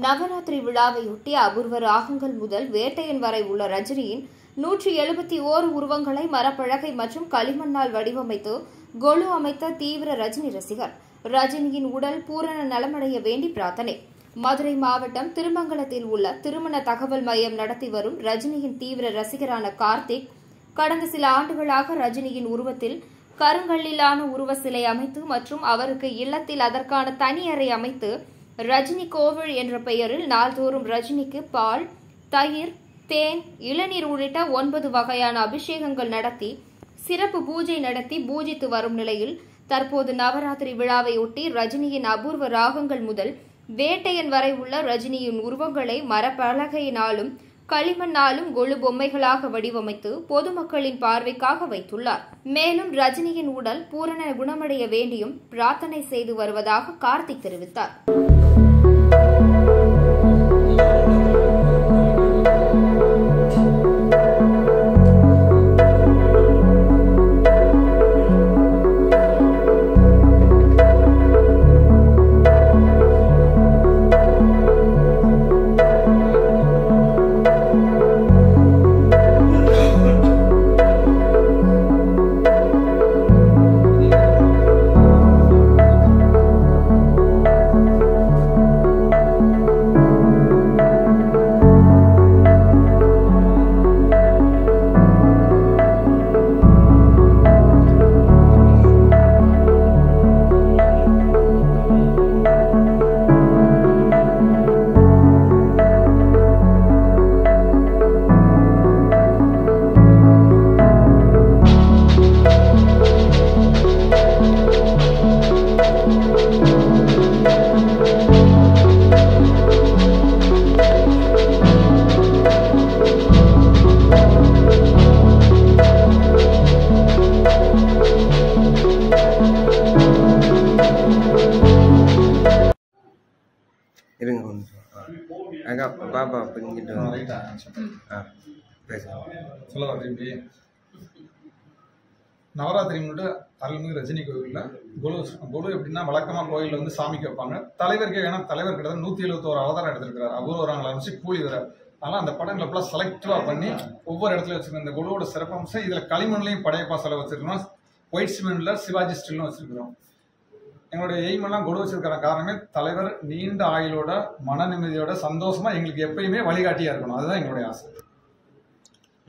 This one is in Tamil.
நவராத்திரி விழாவையொட்டி அபூர்வ ராகங்கள் முதல் வேட்டையன் வரை உள்ள ரஜினியின் நூற்றி எழுபத்தி ஓரு உருவங்களை மரப்பலகை மற்றும் களிமண்ணால் வடிவமைத்து கொலு அமைத்த தீவிர ரஜினி ரசிகர் ரஜினியின் உடல் பூரண நலமடைய வேண்டி பிரார்த்தனை மதுரை மாவட்டம் திருமங்கலத்தில் உள்ள திருமண தகவல் மையம் நடத்தி வரும் ரஜினியின் தீவிர ரசிகரான கார்த்திக் கடந்த சில ஆண்டுகளாக ரஜினியின் உருவத்தில் கருங்கல்லிலான உருவ சிலை அமைத்து மற்றும் அவருக்கு இல்லத்தில் அதற்கான தனி அறை அமைத்து ரஜினி கோவில் என்ற பெயரில் நாள்தோறும் ரஜினிக்கு பால் தயிர் தேன் இளநீர் உள்ளிட்ட ஒன்பது வகையான அபிஷேகங்கள் நடத்தி சிறப்பு பூஜை நடத்தி பூஜித்து வரும் நிலையில் தற்போது நவராத்திரி விழாவையொட்டி ரஜினியின் அபூர்வ ராகங்கள் முதல் வேட்டையன் வரை உள்ள ரஜினியின் உருவங்களை மரப்பலகையினாலும் களிமண்ணாலும் கொழு பொம்மைகளாக வடிவமைத்து பொதுமக்களின் பார்வைக்காக வைத்துள்ளார் மேலும் ரஜினியின் உடல் பூரண குணமடைய வேண்டியும் பிரார்த்தனை செய்து வருவதாக கார்த்திக் தெரிவித்தார் இருங்க ஒரு நிமிஷம் ஆ அக்கா பாப்பா பிரிஞ்சிட்டு ஆ, வந்து ரைட்டா ஆ பேசுங்க சொல்லவா திரும்பி நவராத்திரி முன்னிட்டு அருள்மிகு ரஜினி கோவிலில் குழு குழு எப்படின்னா வழக்கமாக கோயிலில் வந்து சாமிக்கு வைப்பாங்க தலைவருக்கு ஏன்னா தலைவர் கிட்ட நூற்றி எழுபத்தோரு அவதாரம் எடுத்திருக்கிறார் அபூர்வரங்களை ஆரம்பிச்சு கூலி வர அதனால் அந்த படங்களை ஃபுல்லாக செலக்டிவாக பண்ணி ஒவ்வொரு இடத்துல வச்சிருக்கோம் இந்த குழுவோட சிறப்பம்சம் இதில் களிமண்லையும் படையப்பா சிலை வச்சிருக்கோம் ஒயிட் சிமெண்ட்ல சிவாஜி ஸ்டில்லும் வச்சிருக்கிறோம் எங்களுடைய எய்ம் எல்லாம் கொடு வச்சிருக்கிற காரணமே தலைவர் நீண்ட ஆயுளோட மன நிம்மதியோட சந்தோஷமா எங்களுக்கு எப்பயுமே வழிகாட்டியா இருக்கணும் அதுதான் எங்களுடைய ஆசை